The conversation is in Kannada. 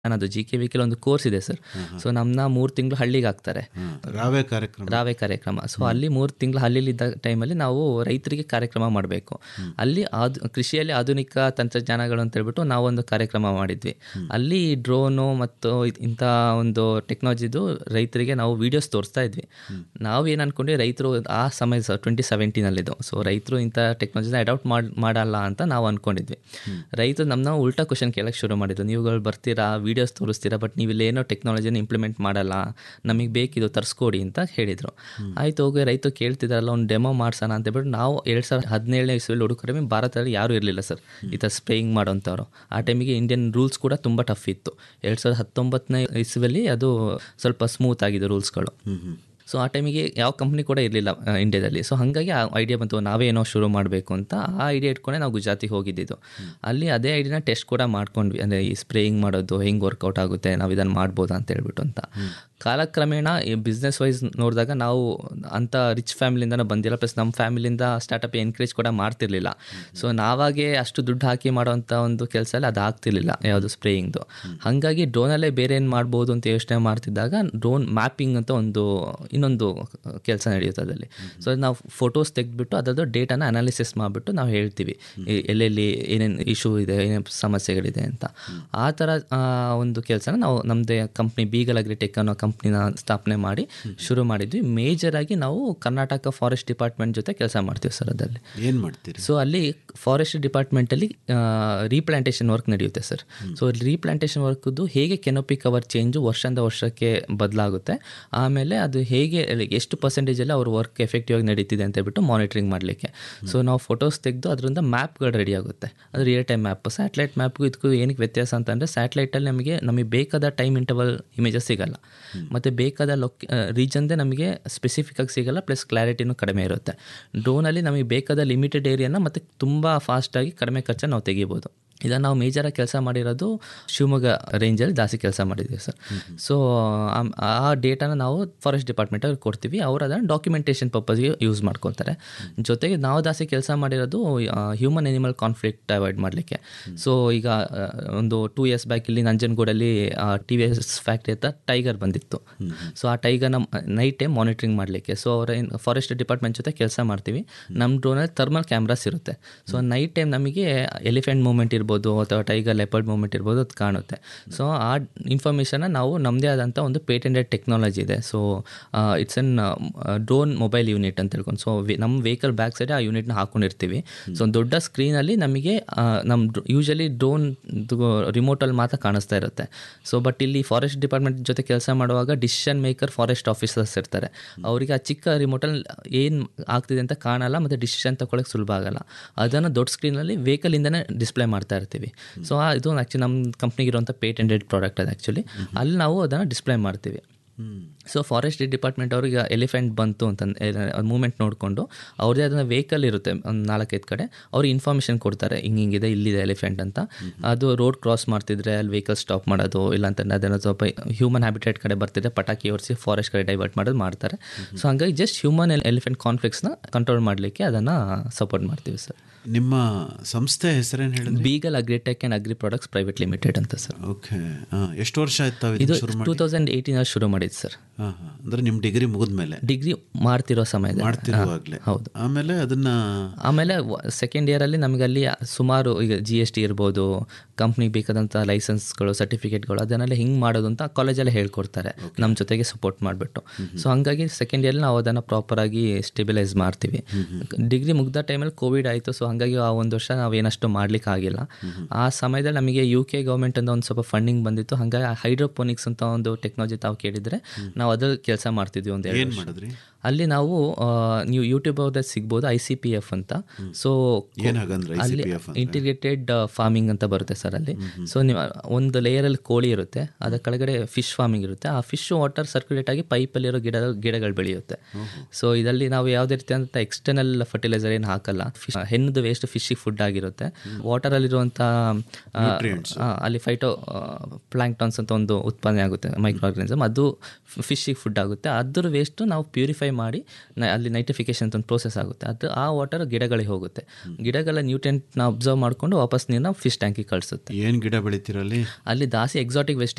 ಅದು ಜಿ ಕೆ ವಿಕೆಲ್ ಒಂದು ಕೋರ್ಸ್ ಇದೆ ಸರ್ ಸೊ ನಮ್ಮನ್ನ ಮೂರು ತಿಂಗಳು ಹಳ್ಳಿಗೆ ಹಾಕ್ತಾರೆ ಹಾ, ರಾವೆ ಕಾರ್ಯಕ್ರಮ ರಾವೆ ಕಾರ್ಯಕ್ರಮ ಸೊ ಅಲ್ಲಿ ಮೂರು ತಿಂಗಳು ಹಳ್ಳಿಲಿದ್ದ ಟೈಮಲ್ಲಿ ನಾವು ರೈತರಿಗೆ ಕಾರ್ಯಕ್ರಮ ಮಾಡಬೇಕು ಅಲ್ಲಿ ಆದ್ ಕೃಷಿಯಲ್ಲಿ ಆಧುನಿಕ ತಂತ್ರಜ್ಞಾನಗಳು ಅಂತ ಹೇಳ್ಬಿಟ್ಟು ನಾವೊಂದು ಕಾರ್ಯಕ್ರಮ ಮಾಡಿದ್ವಿ ಅಲ್ಲಿ ಡ್ರೋನು ಮತ್ತು ಇದ್- ಇಂಥ ಒಂದು ಟೆಕ್ನಾಲಜಿದು ರೈತರಿಗೆ ನಾವು ವಿಡಿಯೋಸ್ ತೋರಿಸ್ತಾ ಇದ್ವಿ ನಾವು ಏನು ಅನ್ಕೊಂಡ್ವಿ ರೈತರು ಆ ಸಮಯ ಸರ್ ಟ್ವೆಂಟಿ ಸೆವೆಂಟೀನಲ್ಲಿದ್ದು ಸೊ ರೈತರು ಇಂಥ ಟೆಕ್ನಾಲಜಿನ ಅಡಾಪ್ಟ್ ಮಾಡಿ ಮಾಡಲ್ಲ ಅಂತ ನಾವು ಅನ್ಕೊಂಡಿದ್ವಿ ರೈತರು ನಮ್ಮನ್ನ ಉಲ್ಟಾ ಕ್ವಶನ್ ಕೇಳಕ್ಕೆ ಶುರು ಮಾಡಿದ್ರು ನೀವುಗಳು ಬರ್ತೀರಾ ವೀಡಿಯೋಸ್ ತೋರಿಸ್ತೀರಾ ಬಟ್ ನೀವು ಇಲ್ಲೇನೋ ಟೆಕ್ನಾಲಜಿನ ಇಂಪ್ಲಿಮೆಂಟ್ ಮಾಡಲ್ಲ ನಮಗೆ ಬೇಕಿದು ತರಿಸ್ಕೊಡಿ ಅಂತ ಹೇಳಿದರು ಆಯ್ತು ಹೋಗಿ ರೈತರು ಕೇಳ್ತಿದಾರಲ್ಲ ಒಂದು ಡೆಮೋ ಮಾಡ್ಸೋಣ ಅಂತ ಹೇಳ್ಬಿಟ್ಟು ನಾವು ಎರಡು ಸಾವಿರದ ಹದಿನೇಳನೇ ಇಸ್ವಿಯಲ್ಲಿ ಹುಡುಕರೆ ಭಾರತದಲ್ಲಿ ಯಾರೂ ಇರಲಿಲ್ಲ ಸರ್ ಈ ಥರ ಸ್ಪ್ರೇಯಿಂಗ್ ಮಾಡೋಂಥವ್ರು ಆ ಟೈಮಿಗೆ ಇಂಡಿಯನ್ ರೂಲ್ಸ್ ಕೂಡ ತುಂಬ ಟಫ್ ಇತ್ತು ಎರಡು ಸಾವಿರದ ಹತ್ತೊಂಬತ್ತನೇ ಇಸ್ವಿಯಲ್ಲಿ ಅದು ಸ್ವಲ್ಪ ಸ್ಮೂತ್ ಆಗಿದೆ ರೂಲ್ಸ್ಗಳು ಸೊ ಆ ಟೈಮಿಗೆ ಯಾವ ಕಂಪ್ನಿ ಕೂಡ ಇರಲಿಲ್ಲ ಇಂಡಿಯಾದಲ್ಲಿ ಸೊ ಹಾಗಾಗಿ ಆ ಐಡಿಯಾ ಬಂತು ನಾವೇ ಏನೋ ಶುರು ಮಾಡಬೇಕು ಅಂತ ಆ ಐಡಿಯಾ ಇಟ್ಕೊಂಡೆ ನಾವು ಗುಜರಾತಿಗೆ ಹೋಗಿದ್ದಿದ್ದು ಅಲ್ಲಿ ಅದೇ ಐಡಿಯಾನ ಟೆಸ್ಟ್ ಕೂಡ ಮಾಡ್ಕೊಂಡ್ವಿ ಅಂದರೆ ಈ ಸ್ಪ್ರೇಯಿಂಗ್ ಮಾಡೋದು ಹೆಂಗೆ ವರ್ಕೌಟ್ ಆಗುತ್ತೆ ನಾವು ಇದನ್ನು ಮಾಡ್ಬೋದಾ ಅಂತ ಹೇಳ್ಬಿಟ್ಟು ಅಂತ ಕಾಲಕ್ರಮೇಣ ಈ ಬಿಸ್ನೆಸ್ ವೈಸ್ ನೋಡಿದಾಗ ನಾವು ಅಂಥ ರಿಚ್ ಫ್ಯಾಮಿಲಿಂದನೇ ಬಂದಿಲ್ಲ ಪ್ಲಸ್ ನಮ್ಮ ಫ್ಯಾಮಿಲಿಯಿಂದ ಸ್ಟಾರ್ಟಪ್ ಎನ್ಕರೇಜ್ ಕೂಡ ಮಾಡ್ತಿರ್ಲಿಲ್ಲ ಸೊ ನಾವಾಗೆ ಅಷ್ಟು ದುಡ್ಡು ಹಾಕಿ ಮಾಡೋವಂಥ ಒಂದು ಕೆಲಸ ಎಲ್ಲ ಅದು ಆಗ್ತಿರ್ಲಿಲ್ಲ ಯಾವುದು ಸ್ಪ್ರೇಯಿಂಗ್ದು ಹಾಗಾಗಿ ಡ್ರೋನಲ್ಲೇ ಬೇರೆ ಏನು ಮಾಡ್ಬೋದು ಅಂತ ಯೋಚನೆ ಮಾಡ್ತಿದ್ದಾಗ ಡ್ರೋನ್ ಮ್ಯಾಪಿಂಗ್ ಅಂತ ಒಂದು ಇನ್ನೊಂದು ಕೆಲಸ ನಡೆಯುತ್ತೆ ಅದರಲ್ಲಿ ಸೊ ನಾವು ಫೋಟೋಸ್ ತೆಗೆದ್ಬಿಟ್ಟು ಅದರದ್ದು ಡೇಟಾನ ಅನಾಲಿಸಿಸ್ ಮಾಡಿಬಿಟ್ಟು ನಾವು ಹೇಳ್ತೀವಿ ಎ- ಎಲ್ಲೆಲ್ಲಿ ಏನೇನು ಇಶ್ಯೂ ಇದೆ ಏನೇನು ಸಮಸ್ಯೆಗಳಿದೆ ಅಂತ ಆ ಥರ ಆ, ಒಂದು ಕೆಲಸನ ನಾವು ನಮ್ಮದೇ ಕಂಪ್ನಿ ಬೀಗಲ್ ಅಗ್ರಿಟೆಕ್ ಅನ್ನೋ ಕಂಪ್ನಿನ ಸ್ಥಾಪನೆ ಮಾಡಿ ಶುರು ಮಾಡಿದ್ವಿ ಮೇಜರ್ ಆಗಿ ನಾವು ಕರ್ನಾಟಕ ಫಾರೆಸ್ಟ್ ಡಿಪಾರ್ಟ್ಮೆಂಟ್ ಜೊತೆ ಕೆಲಸ ಮಾಡ್ತೀವಿ ಸರ್ ಅದರಲ್ಲಿ ಏನ್ ಮಾಡ್ತೀರಿ ಸೊ ಅಲ್ಲಿ ಫಾರೆಸ್ಟ್ ಡಿಪಾರ್ಟ್ಮೆಂಟಲ್ಲಿ ರೀಪ್ಲಾಂಟೇಷನ್ ವರ್ಕ್ ನಡೆಯುತ್ತೆ ಸರ್ ಸೊ ರೀಪ್ಲಾಂಟೇಷನ್ ವರ್ಕ್ದು ಹೇಗೆ ಕೆನೋಪಿ ಕವರ್ ಚೇಂಜು ವರ್ಷದಿಂದ ವರ್ಷಕ್ಕೆ ಬದಲಾಗುತ್ತೆ ಆಮೇಲೆ ಅದು ಹೇಗೆ like ಎಷ್ಟು ಪರ್ಸೆಂಟೇಜಲ್ಲಿ ಅವ್ರ ವರ್ಕ್ ಎಫೆಕ್ಟಿವ್ ಆಗಿ ನಡೀತಿದೆ ಅಂತ ಹೇಳ್ಬಿಟ್ಟು ಮಾನಿಟ್ರಿಂಗ್ ಮಾಡಲಿಕ್ಕೆ ಸೊ ನಾವು ಫೋಟೋಸ್ ತೆಗೆದು ಅದರಿಂದ ಮ್ಯಾಪ್ಗಳು ರೆಡಿ ಆಗುತ್ತೆ ಅದು ರಿಯಲ್ ಟೈಮ್ ಮ್ಯಾಪ್ ಸ್ಯಾಟಲೈಟ್ ಮ್ಯಾಪ್ಗೂ ಇದಕ್ಕೂ ಏನಕ್ಕೆ ವ್ಯತ್ಯಾಸ ಅಂತಂದರೆ ಸ್ಯಾಟಲೈಟಲ್ಲಿ ನಮಗೆ ನಮಗೆ ಬೇಕಾದ ಟೈಮ್ ಇಂಟರ್ವಲ್ ಇಮೇಜಸ್ ಸಿಗಲ್ಲ ಮತ್ತು ಬೇಕಾದ ಲೊಕ್ ರೀಜನ್ದೇ ನಮಗೆ ಸ್ಪೆಸಿಫಿಕ್ ಆಗಿ ಸಿಗಲ್ಲ ಪ್ಲಸ್ ಕ್ಲಾರಿಟಿನೂ ಕಡಿಮೆ ಇರುತ್ತೆ ಡ್ರೋನಲ್ಲಿ ನಮಗೆ ಬೇಕಾದ ಲಿಮಿಟೆಡ್ ಏರಿಯಾನ ಮತ್ತು ತುಂಬ ಫಾಸ್ಟಾಗಿ ಕಡಿಮೆ ಖರ್ಚು ನಾವು ತೆಗಿಬೋದು ಇದನ್ನು ನಾವು ಮೇಜರಾಗಿ ಕೆಲಸ ಮಾಡಿರೋದು ಶಿವಮೊಗ್ಗ ರೇಂಜಲ್ಲಿ ಜಾಸ್ತಿ ಕೆಲಸ ಮಾಡಿದ್ದೀವಿ ಸರ್ ಸೊ ಆ ಡೇಟಾನ ನಾವು ಫಾರೆಸ್ಟ್ ಡಿಪಾರ್ಟ್ಮೆಂಟಲ್ಲಿ ಕೊಡ್ತೀವಿ ಅವರು ಅದನ್ನು ಡಾಕ್ಯುಮೆಂಟೇಷನ್ ಪರ್ಪಸ್ಗೆ ಯೂಸ್ ಮಾಡ್ಕೊಳ್ತಾರೆ ಜೊತೆಗೆ ನಾವು ಜಾಸ್ತಿ ಕೆಲಸ ಮಾಡಿರೋದು ಹ್ಯೂಮನ್ ಎನಿಮಲ್ ಕಾನ್ಫ್ಲಿಕ್ಟ್ ಅವಾಯ್ಡ್ ಮಾಡಲಿಕ್ಕೆ ಸೊ ಈಗ ಆ, ಒಂದು ಟೂ ಇಯರ್ಸ್ ಬ್ಯಾಕ್ ಇಲ್ಲಿ ನಂಜನಗೂಡಲ್ಲಿ ಟಿ ವಿ ಎಸ್ ಫ್ಯಾಕ್ಟ್ರಿ ಹತ್ರ ಟೈಗರ್ ಬಂದಿತ್ತು ಸೊ ಆ ಟೈಗರ್ನ ನೈಟ್ ಟೈಮ್ ಮಾನಿಟ್ರಿಂಗ್ ಮಾಡಲಿಕ್ಕೆ ಸೊ ಅವರ ಫಾರೆಸ್ಟ್ ಡಿಪಾರ್ಟ್ಮೆಂಟ್ ಜೊತೆ ಕೆಲಸ ಮಾಡ್ತೀವಿ ನಮ್ಮ ಡ್ರೋನಲ್ಲಿ ಥರ್ಮಲ್ ಕ್ಯಾಮ್ರಾಸ್ ಇರುತ್ತೆ ಸೊ ನೈಟ್ ಟೈಮ್ ನಮಗೆ ಎಲಿಫೆಂಟ್ ಮೂಮೆಂಟ್ ಇರ್ಬೋದು ಅಥವಾ ಟೈಗರ್ ಲೆಪರ್ಡ್ ಮೂಮೆಂಟ್ ಇರ್ಬೋದು ಅದು ಕಾಣುತ್ತೆ ಸೊ ಆ ಇನ್ಫಾರ್ಮೇಷನ್ನ ನಾವು ನಮ್ಮದೇ ಆದಂಥ ಒಂದು ಪೇಟೆಂಟೆಡ್ ಟೆಕ್ನಾಲಜಿ ಇದೆ so it's an drone mobile unit ಅಂತ ಹೇಳ್ಕೊಂಡು ಸೊ ನಮ್ಮ ವೆಹಿಕಲ್ ಬ್ಯಾಕ್ ಸೈಡ್ ಆ ಯೂನಿಟ್ನ ಹಾಕೊಂಡಿರ್ತೀವಿ ಸೊ ಒಂದು ದೊಡ್ಡ ಸ್ಕ್ರೀನಲ್ಲಿ ನಮಗೆ ಆ, ನಮ್ಮ ಯೂಶಲಿ ಡ್ರೋನ್ ರಿಮೋಟಲ್ಲಿ ಮಾತ್ರ ಕಾಣಿಸ್ತಾ ಇರುತ್ತೆ ಸೊ ಬಟ್ ಇಲ್ಲಿ ಫಾರೆಸ್ಟ್ ಡಿಪಾರ್ಟ್ಮೆಂಟ್ ಜೊತೆ ಕೆಲಸ ಮಾಡುವಾಗ ಡಿಸಿಷನ್ ಮೇಕರ್ ಫಾರೆಸ್ಟ್ ಆಫೀಸರ್ಸ್ ಇರ್ತಾರೆ ಅವರಿಗೆ ಆ ಚಿಕ್ಕ ರಿಮೋಟಲ್ಲಿ ಏನು ಆಗ್ತಿದೆ ಅಂತ ಕಾಣಲ್ಲ ಮತ್ತು ಡಿಸಿಷನ್ ತಗೊಳಕ್ಕೆ ಸುಲಭ ಆಗಲ್ಲ ಅದನ್ನು ದೊಡ್ಡ ಸ್ಕ್ರೀನಲ್ಲಿ ವೆಹಿಕಲಿಂದನೇ ಡಿಸ್ಪ್ಲೇ ಮಾಡ್ತಾ ಇರ್ತೀವಿ ಸೊ ಇದು ಆ್ಯಕ್ಚುಲಿ ನಮ್ಮ ಕಂಪ್ನಿಗೆ ಇರುವಂಥ ಪೇಟೆಂಟೆಡ್ ಪ್ರಾಡಕ್ಟ್ ಅದು ಆ್ಯಕ್ಚುಲಿ ಅಲ್ಲಿ ನಾವು ಅದನ್ನು ಡಿಸ್ಪ್ಲೇ ಮಾಡ್ತೀವಿ ಸೊ ಫಾರೆಸ್ಟ್ ಡಿಪಾರ್ಟ್ಮೆಂಟ್ ಅವ್ರಿಗೆ ಎಲಿಫೆಂಟ್ ಬಂತು ಅಂತ ಮೂಮೆಂಟ್ ನೋಡಿಕೊಂಡು ಅವ್ರದ್ದೇ ಅದನ್ನ ವೆಹಿಕಲ್ ಇರುತ್ತೆ ಒಂದು ನಾಲ್ಕೈದು ಕಡೆ ಅವ್ರಿಗೆ ಇನ್ಫಾರ್ಮೇಷನ್ ಕೊಡ್ತಾರೆ ಹಿಂಗೆ ಹಿಂಗಿದೆ ಇಲ್ಲಿದೆ ಎಲಿಫೆಂಟ್ ಅಂತ ಅದು ರೋಡ್ ಕ್ರಾಸ್ ಮಾಡ್ತಿದ್ರೆ ಅಲ್ಲಿ ವೆಹಿಕಲ್ ಸ್ಟಾಪ್ ಮಾಡೋದು ಇಲ್ಲ ಅಂತಂದ್ರೆ ಅದನ್ನು ಸ್ವಲ್ಪ ಹ್ಯೂಮನ್ ಹ್ಯಾಬಿಟೇಟ್ ಕಡೆ ಬರ್ತಿದ್ರೆ ಪಟಾಕಿ ಓಡಿಸಿ ಫಾರೆಸ್ಟ್ ಕಡೆ ಡೈವರ್ಟ್ ಮಾಡೋದು ಮಾಡ್ತಾರೆ ಸೊ ಹಂಗಾಗಿ ಜಸ್ಟ್ ಹ್ಯೂಮನ್ ಎಲಿಫೆಂಟ್ ಕಾನ್ಫ್ಲಿಕ್ಸ್ನ ಕಂಟ್ರೋಲ್ ಮಾಡಲಿಕ್ಕೆ ಅದನ್ನು ಸಪೋರ್ಟ್ ಮಾಡ್ತೀವಿ ಸರ್ ನಿಮ್ಮ ಸಂಸ್ಥೆ ಹೆಸರೇನು ಹೇಳಿದ್ರಿ Beagle agritech and agri products private limited ಅಂತ ಸರ್ ಓಕೆ ಎಷ್ಟು ವರ್ಷ ಆಯ್ತು ತಾವು ಇದು ಇದನ್ನ ಶುರು ಮಾಡಿ ಟೂ ತೌಸಂಡ್ ಏಯ್ಟೀನಲ್ಲಿ ಶುರು ಮಾಡಿದ್ದು ಸರ್ ಹಾ ಹಾ ಅಂದ್ರೆ ನಿಮ್ ಡಿಗ್ರಿ ಮುಗಿದ್ಮೇಲೆ ಡಿಗ್ರಿ ಮಾಡ್ತಿರೋ ಸಮಯದಲ್ಲಿ ಮಾಡ್ತಿರುವಾಗ್ಲೇ ಹೌದು ಆಮೇಲೆ ಅದನ್ನ ಆಮೇಲೆ ಸೆಕೆಂಡ್ ಇಯರಲ್ಲಿ ನಮಗೆ ಅಲ್ಲಿ ಸುಮಾರು ಈಗ ಜಿ ಎಸ್ ಟಿ ಇರ್ಬೋದು ಕಂಪ್ನಿಗೆ ಬೇಕಾದಂಥ ಲೈಸೆನ್ಸ್ಗಳು ಸರ್ಟಿಫಿಕೇಟ್ಗಳು ಅದನ್ನೆಲ್ಲ ಹಿಂಗೆ ಮಾಡೋದು ಅಂತ ಕಾಲೇಜಲ್ಲೇ ಹೇಳ್ಕೊಡ್ತಾರೆ ನಮ್ಮ ಜೊತೆಗೆ ಸಪೋರ್ಟ್ ಮಾಡಿಬಿಟ್ಟು ಸೊ ಹಂಗಾಗಿ ಸೆಕೆಂಡ್ ಇಯರ್ಲಿ ನಾವು ಅದನ್ನು ಪ್ರಾಪರಾಗಿ ಸ್ಟೆಬಿಲೈಸ್ ಮಾಡ್ತೀವಿ ಡಿಗ್ರಿ ಮುಗ್ದ ಟೈಮಲ್ಲಿ ಕೋವಿಡ್ ಆಯಿತು ಸೊ ಹಂಗಾಗಿ ಆ ಒಂದು ವರ್ಷ ನಾವೇನಷ್ಟು ಮಾಡ್ಲಿಕ್ಕೆ ಆಗಿಲ್ಲ ಆ ಸಮಯದಲ್ಲಿ ನಮಗೆ ಯು ಕೆ ಗೌರ್ಮೆಂಟ್ ಅಂತ ಒಂದು ಸ್ವಲ್ಪ ಫಂಡಿಂಗ್ ಬಂದಿತ್ತು ಹಾಗಾಗಿ ಹೈಡ್ರೋಪೋನಿಕ್ಸ್ ಅಂತ ಒಂದು ಟೆಕ್ನಾಲಜಿ ತಾವು ಕೇಳಿದರೆ ನಾವು ಅದ್ರ ಕೆಲಸ ಮಾಡ್ತಿದ್ವಿ ಒಂದು ಎರಡು ಏನ್ ವರ್ಷ. ಮಾಡಿದ್ರಿ ಅಲ್ಲಿ ನಾವು ಆ, ನೀವು ಯೂಟ್ಯೂಬ್ ಅವ್ರದ್ದು ಸಿಗ್ಬೋದು ಐ ಸಿ ಪಿ ಎಫ್ ಅಂತ ಸೊ ಏನ್ ಹಾಗಂದ್ರೆ ಅಲ್ಲಿ ICPF ಅಂದ್ರೆ? ಇಂಟಿಗ್ರೇಟೆಡ್ ಫಾರ್ಮಿಂಗ್ ಅಂತ ಬರುತ್ತೆ ಸರ್ ಅಲ್ಲಿ ಸೊ ನೀವು ಒಂದು ಲೇಯರಲ್ಲಿ ಕೋಳಿ ಇರುತ್ತೆ ಅದರ ಕೆಳಗಡೆ ಫಿಶ್ ಫಾರ್ಮಿಂಗ್ ಇರುತ್ತೆ ಆ ಫಿಶ್ ವಾಟರ್ ಸರ್ಕ್ಯುಲೇಟ್ ಆಗಿ ಪೈಪಲ್ಲಿರೋ ಗಿಡ ಗಿಡಗಳು ಬೆಳೆಯುತ್ತೆ ಸೊ ಇದರಲ್ಲಿ ನಾವು ಯಾವುದೇ ರೀತಿ ಅಂತ ಎಕ್ಸ್ಟರ್ನಲ್ ಫರ್ಟಿಲೈಸರ್ ಏನು ಹಾಕಲ್ಲ ಫಿಶ್ ಹೆಣ್ಣದು ವೇಸ್ಟ್ ಫಿಶಿಗೆ ಫುಡ್ ಆಗಿರುತ್ತೆ ವಾಟರಲ್ಲಿರುವಂಥ ಅಲ್ಲಿ ಫೈಟೋ ಪ್ಲಾಂಕ್ಟಾನ್ಸ್ ಅಂತ ಒಂದು ಉತ್ಪಾದನೆ ಆಗುತ್ತೆ ಮೈಕ್ರೋ ಆರ್ಗನಿಸಮ್ ಅದು ಫಿಶಿಗೆ ಫುಡ್ ಆಗುತ್ತೆ ಅದ್ರ ವೇಸ್ಟು ನಾವು ಪ್ಯೂರಿಫೈ ಮಾಡಿ ನ- ಅಲ್ಲಿ ನೈಟ್ರಿಫಿಕೇಶನ್ ಅಂತ ಒಂದು ಪ್ರೋಸೆಸ್ ಆಗುತ್ತೆ ಅದು ಆ ವಾಟರ್ ಗಿಡಗಳಿಗೆ ಹೋಗುತ್ತೆ ಗಿಡಗಳ ನ್ಯೂಟ್ರೆಂಟ್ನ ಅಬ್ಸರ್ವ್ ಮಾಡಿಕೊಂಡು ವಾಪಸ್ ನೀರನ್ನ ಫಿಶ್ ಟ್ಯಾಂಕಿಗೆ ಕಳಿಸುತ್ತೆ ಏನ್ ಗಿಡ ಬೆಳಿತೀರಲ್ಲಿ ಅಲ್ಲಿ ದಾಸಿ ಎಕ್ಸಾಟಿಕ್ ವೆಸ್ಟ್